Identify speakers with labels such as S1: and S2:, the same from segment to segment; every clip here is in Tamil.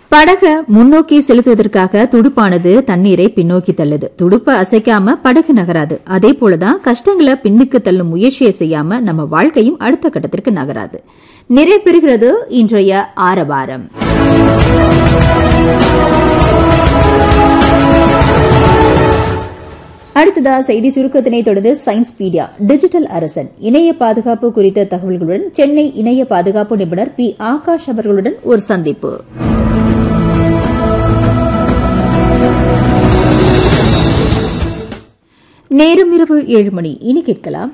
S1: படக முன்னோக்கி செலுத்துவதற்காக துடுப்பானது தண்ணீரை பின்னோக்கி தள்ளுது துடுப்பை அசைக்காம படகு நகராது அதே போலதான் கஷ்டங்களை பின்னுக்கு தள்ளும் முயற்சியை செய்யாம நம்ம வாழ்க்கையும் அடுத்த கட்டத்திற்கு நகராது நிறைவு பெறுகிறது இன்றைய ஆரவாரம் அடுத்ததா செய்தி சுருக்கத்தினை தொடர்ந்து சயின்ஸ் பீடியா டிஜிட்டல் அரசன் இணைய பாதுகாப்பு குறித்த தகவல்களுடன் சென்னை இணைய பாதுகாப்பு நிபுணர் பி ஆகாஷ் அவர்களுடன் ஒரு சந்திப்பு நேரம் இரவு ஏழு மணி இனி கேட்கலாம்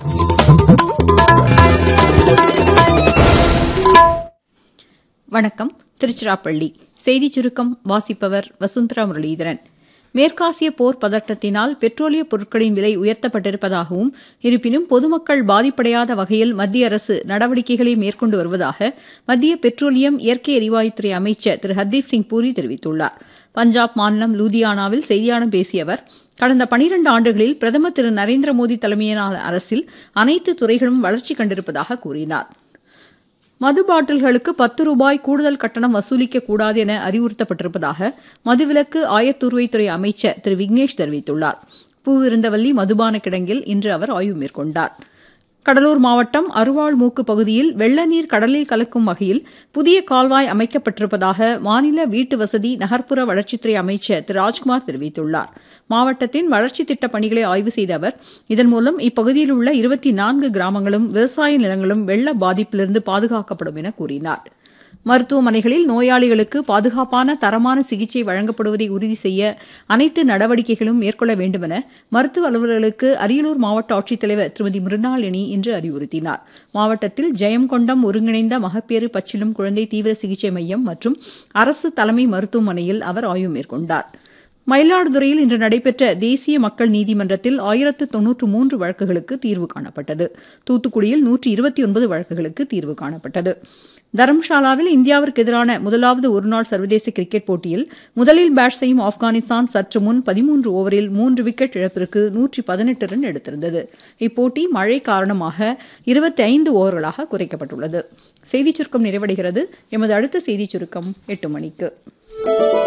S2: வணக்கம் திருச்சிராப்பள்ளி செய்திச் சுருக்கம் வாசிப்பவர் வசுந்தரா முரளீதரன் மேற்காசிய போர் பதட்டத்தினால் பெட்ரோலிய பொருட்களின் விலை உயர்த்தப்பட்டிருப்பதாகவும் இருப்பினும் பொதுமக்கள் பாதிப்படையாத வகையில் மத்திய அரசு நடவடிக்கைகளை மேற்கொண்டு வருவதாக மத்திய பெட்ரோலியம் இயற்கை எரிவாயுத்துறை அமைச்சர் திரு ஹர்தீப் சிங் பூரி தெரிவித்துள்ளார் பஞ்சாப் மாநிலம் லூதியானாவில் செய்தியாளர் பேசிய அவர் கடந்த பனிரண்டு ஆண்டுகளில் பிரதமர் திரு நரேந்திர மோடி தலைமையிலான அரசில் அனைத்து துறைகளும் வளர்ச்சி கண்டிருப்பதாக கூறினார் மது பாட்டில்களுக்கு பத்து ரூபாய் கூடுதல் கட்டணம் வசூலிக்க கூடாது என அறிவுறுத்தப்பட்டிருப்பதாக மதுவிலக்கு ஆயத்தூர்வைத்துறை அமைச்சர் திரு விக்னேஷ் தெரிவித்துள்ளார் பூவிருந்தவல்லி மதுபான கிடங்கில் இன்று அவர் ஆய்வு மேற்கொண்டார் கடலூர் மாவட்டம் அருவாள்மூக்கு பகுதியில் வெள்ள நீர் கடலில் கலக்கும் வகையில் புதிய கால்வாய் அமைக்கப்பட்டிருப்பதாக மாநில வீட்டு வசதி நகர்ப்புற வளர்ச்சித்துறை அமைச்சர் திரு ராஜ்குமார் தெரிவித்துள்ளார் மாவட்டத்தின் வளர்ச்சித் திட்டப் பணிகளை ஆய்வு செய்த அவர் இதன் மூலம் இப்பகுதியில் உள்ள இருபத்தி நான்கு கிராமங்களும் விவசாய நிலங்களும் வெள்ள பாதிப்பிலிருந்து பாதுகாக்கப்படும் என கூறினார் மருத்துவமனைகளில் நோயாளிகளுக்கு பாதுகாப்பான தரமான சிகிச்சை வழங்கப்படுவதை உறுதி செய்ய அனைத்து நடவடிக்கைகளும் மேற்கொள்ள வேண்டுமென மருத்துவ அலுவலர்களுக்கு அரியலூர் மாவட்ட ஆட்சித்தலைவர் திருமதி மிருணாளினி இன்று அறிவுறுத்தினார் மாவட்டத்தில் ஜெயங்கொண்டம் ஒருங்கிணைந்த மகப்பேறு பச்சிலும் குழந்தை தீவிர சிகிச்சை மையம் மற்றும் அரசு தலைமை மருத்துவமனையில் அவர் ஆய்வு மேற்கொண்டார் மயிலாடுதுறையில் இன்று நடைபெற்ற தேசிய மக்கள் நீதிமன்றத்தில் ஆயிரத்து தொன்னூற்று மூன்று வழக்குகளுக்கு தீர்வு காணப்பட்டது தூத்துக்குடியில் நூற்றி இருபத்தி ஒன்பது வழக்குகளுக்கு தீர்வு காணப்பட்டது தரம்ஷாலாவில் இந்தியாவிற்கு எதிரான முதலாவது ஒருநாள் சர்வதேச கிரிக்கெட் போட்டியில் முதலில் பேட் செய்யும் ஆப்கானிஸ்தான் சற்று முன் பதிமூன்று ஓவரில் மூன்று விக்கெட் இழப்பிற்கு நூற்றி பதினெட்டு ரன் எடுத்திருந்தது இப்போட்டி மழை காரணமாக இருபத்தி ஐந்து ஓவர்களாக குறைக்கப்பட்டுள்ளது செய்திச் சுருக்கம் நிறைவடைகிறது எமது அடுத்த செய்திச் சுருக்கம் எட்டு மணிக்கு